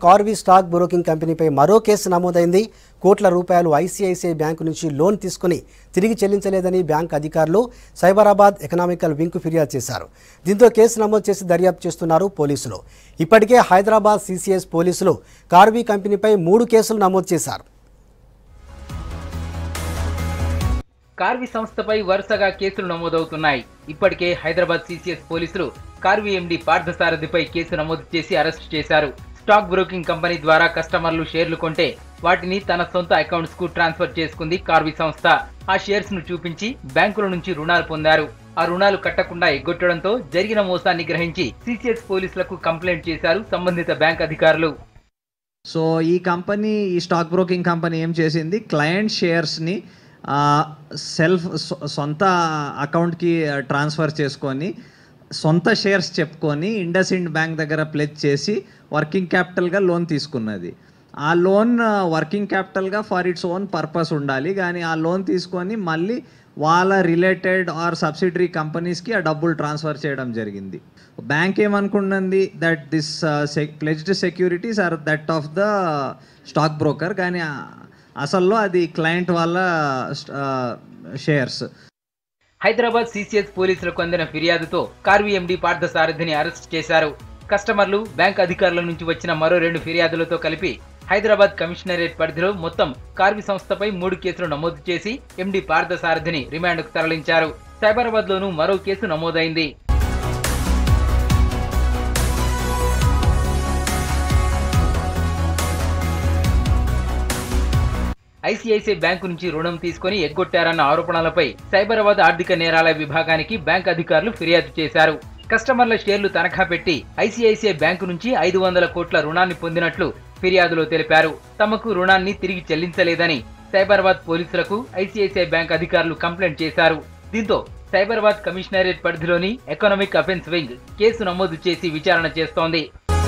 Karvy stock broking కంపెనీపై మరో case నమోదైంది కోట్ల రూపాయలు ఐసీఐసీఐ బ్యాంకు నుంచి లోన్ తీసుకుని తిరిగి చెల్లించలేదని బ్యాంక్ అధికారులు సైబరాబాద్ ఎకనామికల్ వింగ్కు ఫిర్యాదు చేశారు దీంతో కేసు నమోదు చేసి దర్యాప్తు చేస్తున్నారు పోలీసులు ఇప్పటికే హైదరాబాద్ సీసీఎస్ పోలీసులు కార్వి కంపెనీపై మూడు కేసులు నమోదు చేశారు కార్వి సంస్థపై వరుసగా కేసులు నమోదవుతున్నాయి ఇప్పటికే హైదరాబాద్ సీసీఎస్ పోలీసులు కార్వి ఎండి పార్థసారథిపై కేసు నమోదు చేసి అరెస్టు చేశారు స్టాక్ బ్రోకింగ్ కంపెనీ ద్వారా కస్టమర్లు షేర్లు కొంటే వాటిని తన సొంత అకౌంట్స్ కు ట్రాన్స్ఫర్ చేసుకుంది కార్వి సంస్థ ఆ షేర్స్ ను చూపించి బ్యాంకుల నుంచి రుణాలు పొందారు ఆ రుణాలు కట్టకుండా ఎగ్గొట్టడంతో జరిగిన మోసాన్ని గ్రహించి సీసీఎస్ పోలీసులకు కంప్లైంట్ చేశారు సంబంధిత బ్యాంక్ అధికారులు సో ఈ కంపెనీ ఈ స్టాక్ బ్రోకింగ్ కంపెనీ ఏం చేసింది క్లయింట్ షేర్స్ని సెల్ఫ్ సొంత అకౌంట్కి ట్రాన్స్ఫర్ చేసుకొని సొంత షేర్స్ చెప్పుకొని ఇండస్ ఇండ్ బ్యాంక్ దగ్గర ప్లెజ్ చేసి వర్కింగ్ క్యాపిటల్గా లోన్ తీసుకున్నది ఆ లోన్ వర్కింగ్ క్యాపిటల్గా ఫర్ ఇట్స్ ఓన్ పర్పస్ ఉండాలి కానీ ఆ లోన్ తీసుకొని మళ్ళీ వాళ్ళ రిలేటెడ్ ఆర్ సబ్సిడరీ కంపెనీస్కి ఆ డబ్బులు ట్రాన్స్ఫర్ చేయడం జరిగింది బ్యాంక్ ఏమనుకున్నది that this pledged securities are that of the stock broker కానీ ఆ- అసల్లో అది క్లయింట్ వాళ్ళ షేర్స్ హైదరాబాద్ సీసీఎస్ పోలీసులకు అందిన ఫిర్యాదుతో కార్వి ఎండి పార్థసారథిని అరెస్ట్ చేశారు కస్టమర్లు బ్యాంక్ అధికారుల నుంచి వచ్చిన మరో రెండు ఫిర్యాదులతో కలిపి హైదరాబాద్ కమిషనరేట్ పరిధిలో మొత్తం కార్వి సంస్థపై మూడు కేసులు నమోదు చేసి ఎండి పార్థసారథిని రిమాండ్కు తరలించారు సైబరాబాద్ లోనూ మరో కేసు నమోదైంది ఐసిఐసిఐ బ్యాంకు నుంచి రుణం తీసుకుని ఎగ్గొట్టారన్న ఆరోపణలపై సైబరాబాద్ ఆర్థిక నేరాల విభాగానికి బ్యాంక్ అధికారులు ఫిర్యాదు చేశారు కస్టమర్ల షేర్లు తనఖా పెట్టి ఐసిఐసిఐ బ్యాంకు నుంచి ఐదు వందల కోట్ల రుణాన్ని పొందినట్లు ఫిర్యాదులో తెలిపారు తమకు రుణాన్ని తిరిగి చెల్లించలేదని సైబరాబాద్ పోలీసులకు ఐసిఐసిఐ బ్యాంక్ అధికారులు కంప్లైంట్ చేశారు దీంతో సైబరాబాద్ కమిషనరేట్ పరిధిలోని ఎకనామిక్ అఫెన్స్ వింగ్ కేసు నమోదు చేసి విచారణ చేస్తోంది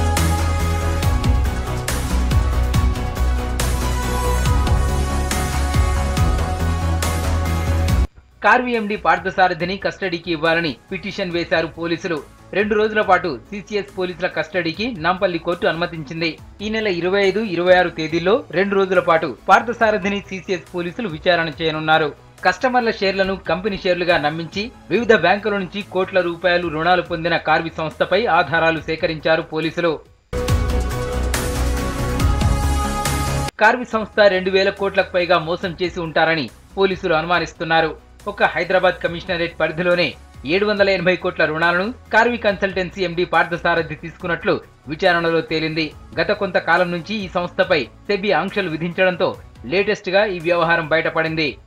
కార్వి ఎండి పార్థసారథిని కస్టడీకి ఇవ్వాలని పిటిషన్ వేశారు పోలీసులు రెండు రోజుల పాటు సిసిఎస్ పోలీసుల కస్టడీకి నాంపల్లి కోర్టు అనుమతించింది ఈ నెల ఇరవై ఐదు ఇరవై ఆరు తేదీల్లో రెండు రోజుల పాటు పార్థసారథిని సిసిఎస్ పోలీసులు విచారణ చేయనున్నారు కస్టమర్ల షేర్లను కంపెనీ షేర్లుగా నమ్మించి వివిధ బ్యాంకుల నుంచి కోట్ల రూపాయలు రుణాలు పొందిన కార్వి సంస్థపై ఆధారాలు సేకరించారు పోలీసులు కార్వి సంస్థ రెండు వేల కోట్లకు పైగా మోసం చేసి ఉంటారని పోలీసులు అనుమానిస్తున్నారు ఒక హైదరాబాద్ కమిషనరేట్ పరిధిలోనే ఏడు వందల ఎనభై కోట్ల రుణాలను కార్వి కన్సల్టెన్సీ ఎండి పార్థసారథి తీసుకున్నట్లు విచారణలో తేలింది గత కొంతకాలం నుంచి ఈ సంస్థపై సెబీ ఆంక్షలు విధించడంతో లేటెస్ట్ గా ఈ వ్యవహారం బయటపడింది